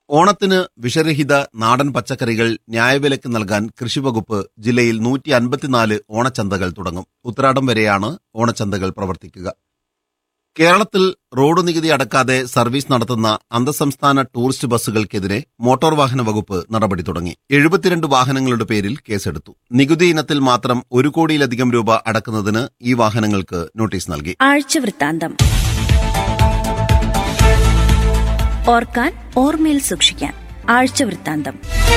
ഓണത്തിന് വിഷരഹിത നാടൻ പച്ചക്കറികൾ ന്യായവിലയ്ക്ക് നൽകാൻ കൃഷിവകുപ്പ് ജില്ലയിൽ നൂറ്റി അൻപത്തിനാല് ഓണച്ചന്തകൾ തുടങ്ങും ഉത്രാടം വരെയാണ് ഓണച്ചന്തകൾ പ്രവർത്തിക്കുക കേരളത്തിൽ റോഡ് നികുതി അടക്കാതെ സർവീസ് നടത്തുന്ന അന്തർസംസ്ഥാന ടൂറിസ്റ്റ് ബസ്സുകൾക്കെതിരെ മോട്ടോർ വാഹന വകുപ്പ് നടപടി തുടങ്ങി എഴുപത്തിരണ്ട് വാഹനങ്ങളുടെ പേരിൽ കേസെടുത്തു നികുതി ഇനത്തിൽ മാത്രം ഒരു കോടിയിലധികം രൂപ അടക്കുന്നതിന് ഈ വാഹനങ്ങൾക്ക് നോട്ടീസ് നൽകി ആഴ്ചവൃത്താന്തം ഓർക്കാൻ ഓർമ്മയിൽ സൂക്ഷിക്കാൻ ആഴ്ചവൃത്താന്തം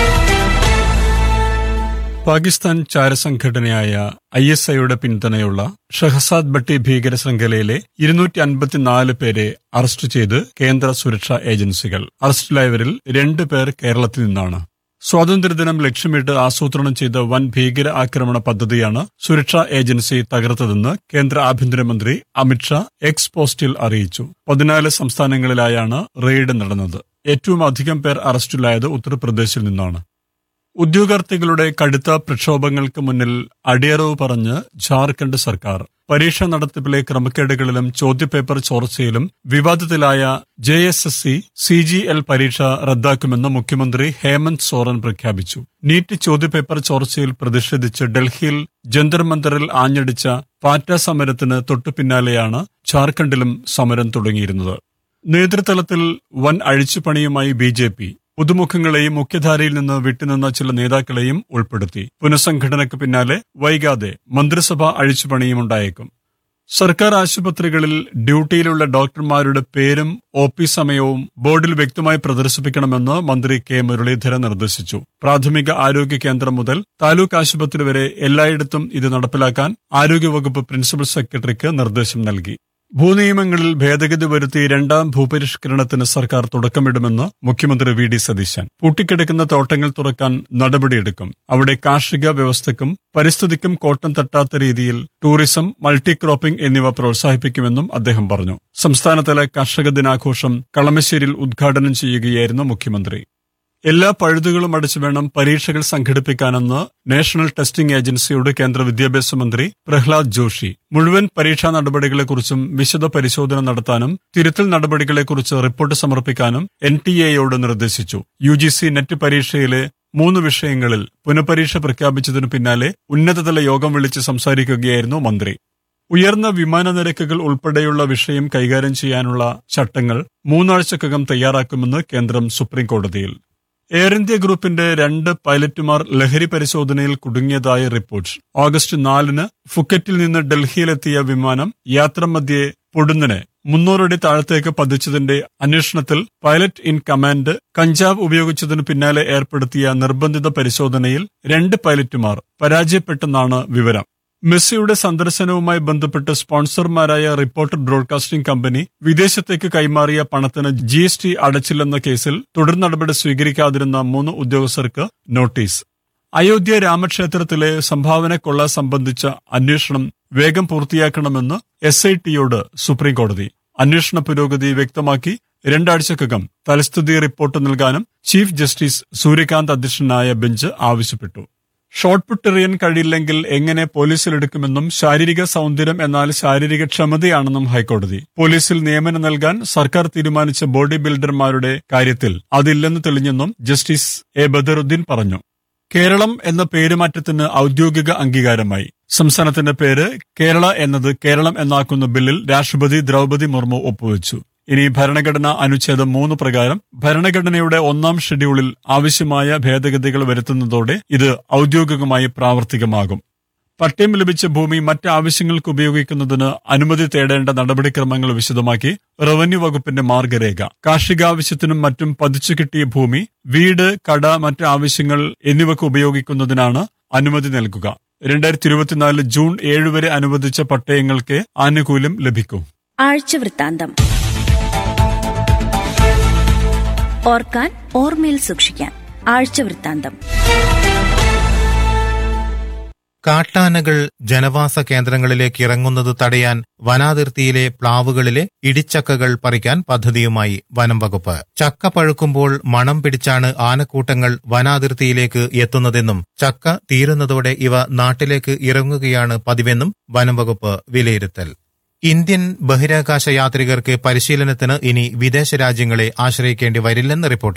പാകിസ്ഥാൻ ചാരസംഘടനയായ ഐ എസ് ഐയുടെ പിന്തുണയുള്ള ഷഹസാദ് ഭട്ടി ഭീകര ശൃംഖലയിലെ ഇരുന്നൂറ്റി അൻപത്തിനാല് പേരെ അറസ്റ്റ് ചെയ്ത് കേന്ദ്ര സുരക്ഷാ ഏജൻസികൾ അറസ്റ്റിലായവരിൽ രണ്ട് പേർ കേരളത്തിൽ നിന്നാണ് സ്വാതന്ത്ര്യദിനം ലക്ഷ്യമിട്ട് ആസൂത്രണം ചെയ്ത വൻ ഭീകര ആക്രമണ പദ്ധതിയാണ് സുരക്ഷാ ഏജൻസി തകർത്തതെന്ന് കേന്ദ്ര ആഭ്യന്തരമന്ത്രി അമിത്ഷാ എക്സ് പോസ്റ്റിൽ അറിയിച്ചു പതിനാല് സംസ്ഥാനങ്ങളിലായാണ് റെയ്ഡ് നടന്നത് ഏറ്റവും അധികം പേർ അറസ്റ്റിലായത് ഉത്തർപ്രദേശിൽ നിന്നാണ് ഉദ്യോഗാർത്ഥികളുടെ കടുത്ത പ്രക്ഷോഭങ്ങൾക്ക് മുന്നിൽ അടിയറവ് പറഞ്ഞ് ജാർഖണ്ഡ് സർക്കാർ പരീക്ഷാ നടത്തിപ്പിലെ ക്രമക്കേടുകളിലും ചോദ്യപേപ്പർ ചോർച്ചയിലും വിവാദത്തിലായ J S S C C G L പരീക്ഷ റദ്ദാക്കുമെന്ന് മുഖ്യമന്ത്രി ഹേമന്ത് സോറൻ പ്രഖ്യാപിച്ചു നീറ്റ് ചോദ്യപേപ്പർ ചോർച്ചയിൽ പ്രതിഷേധിച്ച് ഡൽഹിയിൽ ജന്തർ മന്ദറിൽ ആഞ്ഞടിച്ച പാറ്റ സമരത്തിന് തൊട്ടുപിന്നാലെയാണ് ജാർഖണ്ഡിലും സമരം തുടങ്ങിയിരുന്നത് നേതൃതലത്തിൽ വൻ അഴിച്ചുപണിയുമായി ബി ജെ പി പുതുമുഖങ്ങളെയും മുഖ്യധാരയിൽ നിന്ന് വിട്ടുനിന്ന ചില നേതാക്കളെയും ഉൾപ്പെടുത്തി പുനഃസംഘടനയ്ക്ക് പിന്നാലെ വൈകാതെ മന്ത്രിസഭ അഴിച്ചുപണിയും ഉണ്ടായേക്കും സർക്കാർ ആശുപത്രികളിൽ ഡ്യൂട്ടിയിലുള്ള ഡോക്ടർമാരുടെ പേരും ഒ പി സമയവും ബോർഡിൽ വ്യക്തമായി പ്രദർശിപ്പിക്കണമെന്ന് മന്ത്രി കെ മുരളീധരൻ നിർദ്ദേശിച്ചു പ്രാഥമിക ആരോഗ്യ കേന്ദ്രം മുതൽ താലൂക്ക് ആശുപത്രി വരെ എല്ലായിടത്തും ഇത് നടപ്പിലാക്കാൻ ആരോഗ്യവകുപ്പ് പ്രിൻസിപ്പൽ സെക്രട്ടറിക്ക് നിർദ്ദേശം നൽകി ഭൂനിയമങ്ങളിൽ ഭേദഗതി വരുത്തി രണ്ടാം ഭൂപരിഷ്കരണത്തിന് സർക്കാർ തുടക്കമിടുമെന്ന് മുഖ്യമന്ത്രി വി ഡി സതീശൻ പൂട്ടിക്കിടക്കുന്ന തോട്ടങ്ങൾ തുറക്കാൻ നടപടിയെടുക്കും അവിടെ കാർഷിക വ്യവസ്ഥയ്ക്കും പരിസ്ഥിതിക്കും കോട്ടം തട്ടാത്ത രീതിയിൽ ടൂറിസം മൾട്ടി ക്രോപ്പിംഗ് എന്നിവ പ്രോത്സാഹിപ്പിക്കുമെന്നും അദ്ദേഹം പറഞ്ഞു സംസ്ഥാനതല കർഷക ദിനാഘോഷം കളമശ്ശേരിയിൽ ഉദ്ഘാടനം ചെയ്യുകയായിരുന്നു മുഖ്യമന്ത്രി എല്ലാ പഴുതുകളും അടച്ചു വേണം പരീക്ഷകൾ സംഘടിപ്പിക്കാനെന്ന് നാഷണൽ ടെസ്റ്റിംഗ് ഏജൻസിയോട് കേന്ദ്ര വിദ്യാഭ്യാസ മന്ത്രി പ്രഹ്ലാദ് ജോഷി മുഴുവൻ പരീക്ഷാ നടപടികളെക്കുറിച്ചും വിശദ പരിശോധന നടത്താനും തിരുത്തൽ നടപടികളെക്കുറിച്ച് റിപ്പോർട്ട് സമർപ്പിക്കാനും എൻ ടി എയോട് നിർദ്ദേശിച്ചു യു ജി സി നെറ്റ് പരീക്ഷയിലെ മൂന്ന് വിഷയങ്ങളിൽ പുനഃപരീക്ഷ പ്രഖ്യാപിച്ചതിനു പിന്നാലെ ഉന്നതതല യോഗം വിളിച്ച് സംസാരിക്കുകയായിരുന്നു മന്ത്രി ഉയർന്ന വിമാന നിരക്കുകൾ ഉൾപ്പെടെയുള്ള വിഷയം കൈകാര്യം ചെയ്യാനുള്ള ചട്ടങ്ങൾ മൂന്നാഴ്ചക്കകം തയ്യാറാക്കുമെന്ന് കേന്ദ്രം സുപ്രീംകോടതിയിൽ എയർ ഇന്ത്യ ഗ്രൂപ്പിന്റെ രണ്ട് പൈലറ്റുമാർ ലഹരി പരിശോധനയിൽ കുടുങ്ങിയതായി റിപ്പോർട്ട് ഓഗസ്റ്റ് നാലിന് ഫുക്കറ്റിൽ നിന്ന് ഡൽഹിയിലെത്തിയ വിമാനം യാത്രാമധ്യേ പൊടുന്നനെ മുന്നൂറടി താഴത്തേക്ക് പതിച്ചതിന്റെ അന്വേഷണത്തിൽ പൈലറ്റ് ഇൻ കമാൻഡ് കഞ്ചാവ് ഉപയോഗിച്ചതിനു പിന്നാലെ ഏർപ്പെടുത്തിയ നിർബന്ധിത പരിശോധനയിൽ രണ്ട് പൈലറ്റുമാർ പരാജയപ്പെട്ടെന്നാണ് വിവരം മെസ്സിയുടെ സന്ദർശനവുമായി ബന്ധപ്പെട്ട് സ്പോൺസർമാരായ റിപ്പോർട്ടർ ബ്രോഡ്കാസ്റ്റിംഗ് കമ്പനി വിദേശത്തേക്ക് കൈമാറിയ പണത്തിന് ജി എസ് ടി അടച്ചില്ലെന്ന കേസിൽ തുടർ നടപടി സ്വീകരിക്കാതിരുന്ന മൂന്ന് ഉദ്യോഗസ്ഥർക്ക് നോട്ടീസ് അയോധ്യ രാമക്ഷേത്രത്തിലെ സംഭാവന കൊള്ള സംബന്ധിച്ച അന്വേഷണം വേഗം പൂർത്തിയാക്കണമെന്ന് എസ് ഐ ടിയോട് സുപ്രീംകോടതി അന്വേഷണ പുരോഗതി വ്യക്തമാക്കി രണ്ടാഴ്ചക്കകം തലസ്ഥിതി റിപ്പോർട്ട് നൽകാനും ചീഫ് ജസ്റ്റിസ് സൂര്യകാന്ത് അധ്യക്ഷനായ ബെഞ്ച് ആവശ്യപ്പെട്ടു ഷോട്ട് പുട്ട് എറിയാൻ കഴിയില്ലെങ്കിൽ എങ്ങനെ പോലീസിലെടുക്കുമെന്നും ശാരീരിക സൗന്ദര്യം എന്നാൽ ശാരീരിക ക്ഷമതയാണെന്നും ഹൈക്കോടതി പോലീസിൽ നിയമനം നൽകാൻ സർക്കാർ തീരുമാനിച്ച ബോഡി ബിൽഡർമാരുടെ കാര്യത്തിൽ അതില്ലെന്ന് തെളിഞ്ഞെന്നും ജസ്റ്റിസ് എ ബദറുദ്ദീൻ പറഞ്ഞു കേരളം എന്ന പേരുമാറ്റത്തിന് ഔദ്യോഗിക അംഗീകാരമായി സംസ്ഥാനത്തിന്റെ പേര് കേരള എന്നത് കേരളം എന്നാക്കുന്ന ബില്ലിൽ രാഷ്ട്രപതി ദ്രൗപദി മുർമു ഒപ്പുവെച്ചു ഇനി ഭരണഘടനാ അനുച്ഛേദം മൂന്ന് പ്രകാരം ഭരണഘടനയുടെ ഒന്നാം ഷെഡ്യൂളിൽ ആവശ്യമായ ഭേദഗതികൾ വരുത്തുന്നതോടെ ഇത് ഔദ്യോഗികമായി പ്രാവർത്തികമാകും പട്ടയം ലഭിച്ച ഭൂമി മറ്റ് ആവശ്യങ്ങൾക്ക് ഉപയോഗിക്കുന്നതിന് അനുമതി തേടേണ്ട നടപടിക്രമങ്ങൾ വിശദമാക്കി റവന്യൂ വകുപ്പിന്റെ മാർഗരേഖ കാർഷികാവശ്യത്തിനും മറ്റും പതിച്ചു കിട്ടിയ ഭൂമി വീട് കട മറ്റ് ആവശ്യങ്ങൾ എന്നിവയ്ക്ക് ഉപയോഗിക്കുന്നതിനാണ് അനുമതി നൽകുക രണ്ടായിരത്തി ഇരുപത്തിനാല് ജൂൺ ഏഴ് വരെ അനുവദിച്ച പട്ടയങ്ങൾക്ക് ആനുകൂല്യം ലഭിക്കും ആഴ്ചവൃത്താന്തം ഓർക്കാൻ ഓർമ്മയിൽ സൂക്ഷിക്കാൻ ആഴ്ചവൃത്താന്തം കാട്ടാനകൾ ജനവാസ കേന്ദ്രങ്ങളിലേക്ക് ഇറങ്ങുന്നത് തടയാൻ വനാതിർത്തിയിലെ പ്ലാവുകളിലെ ഇടിച്ചക്കകൾ പറിക്കാൻ പദ്ധതിയുമായി വനം വകുപ്പ് ചക്ക പഴുക്കുമ്പോൾ മണം പിടിച്ചാണ് ആനക്കൂട്ടങ്ങൾ വനാതിർത്തിയിലേക്ക് എത്തുന്നതെന്നും ചക്ക തീരുന്നതോടെ ഇവ നാട്ടിലേക്ക് ഇറങ്ങുകയാണ് പതിവെന്നും വനം വകുപ്പ് വിലയിരുത്തൽ ഇന്ത്യൻ ബഹിരാകാശ യാത്രികർക്ക് പരിശീലനത്തിന് ഇനി വിദേശ രാജ്യങ്ങളെ ആശ്രയിക്കേണ്ടി വരില്ലെന്ന് റിപ്പോർട്ട്